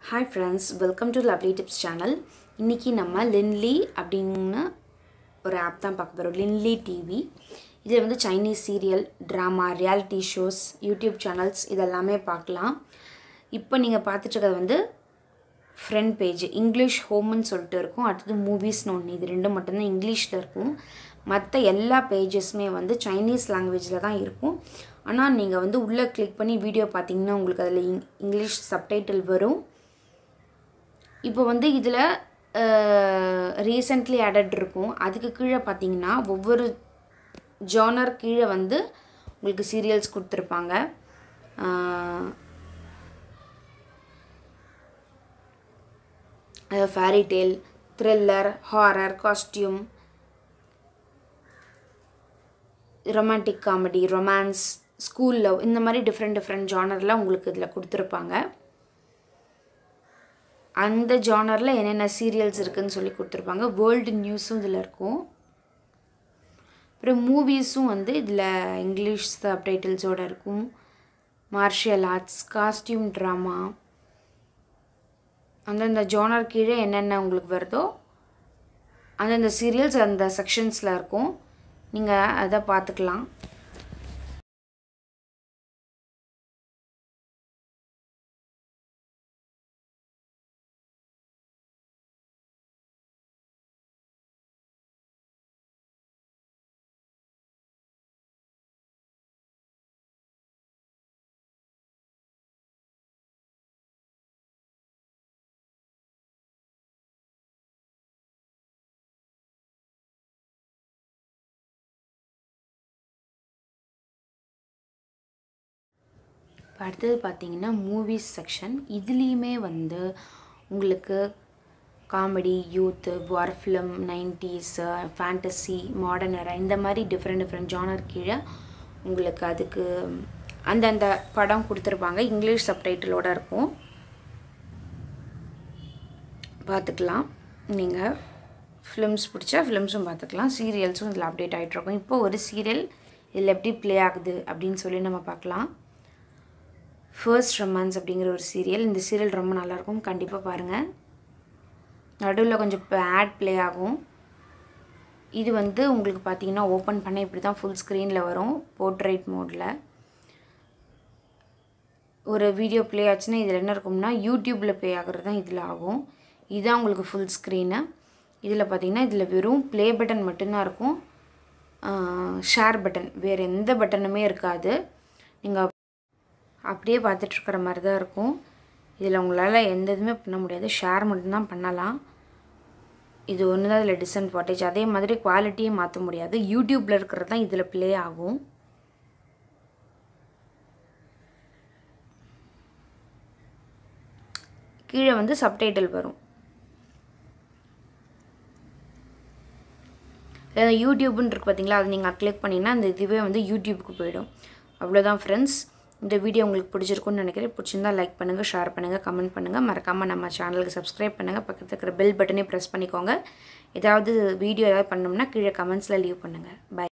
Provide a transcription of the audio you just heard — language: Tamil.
hi friends welcome to lovely tips channel இன்றைக்கி நம்ம லின்லி அப்படின்னு ஒரு ஆப் தான் பார்க்க போகிறோம் லின்லி டிவி இதில் வந்து Chinese serial drama reality shows YouTube channels இதெல்லாமே பார்க்கலாம் இப்போ நீங்கள் பார்த்துட்ருக்கிறது வந்து ஃப்ரண்ட் பேஜ் இங்கிலீஷ் ஹோம்னு சொல்லிட்டு இருக்கும் அடுத்தது மூவிஸ்னு ஒன்று இது ரெண்டும் மட்டும்தான் இங்கிலீஷில் இருக்கும் மற்ற எல்லா பேஜஸுமே வந்து சைனீஸ் லாங்குவேஜில் தான் இருக்கும் ஆனால் நீங்கள் வந்து உள்ளே கிளிக் பண்ணி வீடியோ பார்த்தீங்கன்னா உங்களுக்கு அதில் இங் இங்கிலீஷ் சப்டைட்டில் வரும் இப்போ வந்து இதில் ரீசெண்ட்லி ஆடட் இருக்கும் அதுக்கு கீழே பார்த்தீங்கன்னா ஒவ்வொரு ஜானர் கீழே வந்து உங்களுக்கு சீரியல்ஸ் கொடுத்துருப்பாங்க fairy tale thriller horror costume romantic comedy romance school love இந்த மாதிரி டிஃப்ரெண்ட் டிஃப்ரெண்ட் ஜானரில் உங்களுக்கு இதில் கொடுத்துருப்பாங்க அந்த ஜானரில் என்னென்ன சீரியல்ஸ் இருக்குதுன்னு சொல்லி கொடுத்துருப்பாங்க வேர்ல்டு நியூஸும் இதில் இருக்கும் அப்புறம் மூவிஸும் வந்து இதில் இங்கிலீஷ் சப்டைட்டில்ஸோடு இருக்கும் மார்ஷியல் ஆர்ட்ஸ் காஸ்டியூம் ட்ராமா அந்தந்த ஜோனர் கீழே என்னென்ன உங்களுக்கு வருதோ அந்தந்த சீரியல்ஸ் அந்த செக்ஷன்ஸில் இருக்கும் நீங்கள் அதை பார்த்துக்கலாம் இப்போ அடுத்தது பார்த்தீங்கன்னா மூவிஸ் செக்ஷன் இதுலேயுமே வந்து உங்களுக்கு comedy youth war film nineties fantasy modern era இந்த மாதிரி டிஃப்ரெண்ட் டிஃப்ரெண்ட் ஜானர் கீழே உங்களுக்கு அதுக்கு அந்தந்த படம் கொடுத்துருப்பாங்க இங்கிலீஷ் சப்டைட்டிலோடு இருக்கும் பார்த்துக்கலாம் நீங்கள் ஃபிலிம்ஸ் பிடிச்சா ஃபிலிம்ஸும் பார்த்துக்கலாம் சீரியல்ஸும் இதில் அப்டேட் ஆகிட்ருக்கும் இப்போ ஒரு சீரியல் இதில் எப்படி ப்ளே ஆகுது அப்படின்னு சொல்லி நம்ம பார்க்கலாம் ஃபர்ஸ்ட் ரொமான்ஸ் அப்படிங்கிற ஒரு சீரியல் இந்த சீரியல் ரொம்ப நல்லாயிருக்கும் கண்டிப்பாக பாருங்கள் நடுவில் கொஞ்சம் இப்போ ஆட் ப்ளே ஆகும் இது வந்து உங்களுக்கு பார்த்தீங்கன்னா ஓப்பன் பண்ண இப்படி தான் ஃபுல் ஸ்க்ரீனில் வரும் போர்ட்ரைட் மோடில் ஒரு வீடியோ ப்ளே ஆச்சுன்னா இதில் என்ன இருக்கும்னா யூடியூப்பில் ப்ளே ஆகிறது தான் இதில் ஆகும் இதுதான் உங்களுக்கு ஃபுல் ஸ்க்ரீனு இதில் பார்த்தீங்கன்னா இதில் வெறும் ப்ளே பட்டன் மட்டும்தான் இருக்கும் ஷேர் பட்டன் வேறு எந்த பட்டனுமே இருக்காது நீங்கள் அப்படியே பார்த்துட்ருக்கிற மாதிரி தான் இருக்கும் இதில் உங்களால் எந்த இதுவுமே பண்ண முடியாது ஷேர் மட்டும்தான் பண்ணலாம் இது ஒன்று தான் இதில் டிஸ்அட்வான்டேஜ் அதே மாதிரி குவாலிட்டியும் மாற்ற முடியாது யூடியூப்பில் இருக்கிறது தான் இதில் ப்ளே ஆகும் கீழே வந்து சப்டைட்டில் வரும் யூடியூப்னு இருக்குது பார்த்தீங்களா அது நீங்கள் கிளிக் பண்ணிங்கன்னா அந்த இதுவே வந்து யூடியூப்புக்கு போயிடும் அவ்வளோதான் ஃப்ரெண்ட்ஸ் இந்த வீடியோ உங்களுக்கு பிடிச்சிருக்குன்னு நினைக்கிறேன் பிடிச்சிருந்தா லைக் பண்ணுங்கள் ஷேர் பண்ணுங்கள் கமெண்ட் பண்ணுங்கள் மறக்காமல் நம்ம சேனலுக்கு சப்ஸ்கிரைப் பண்ணுங்கள் பக்கத்தில் இருக்கிற பெல் பட்டனே ப்ரெஸ் பண்ணிக்கோங்க ஏதாவது வீடியோ ஏதாவது பண்ணோம்னா கீழே கமெண்ட்ஸில் லீவ் பண்ணுங்கள் பை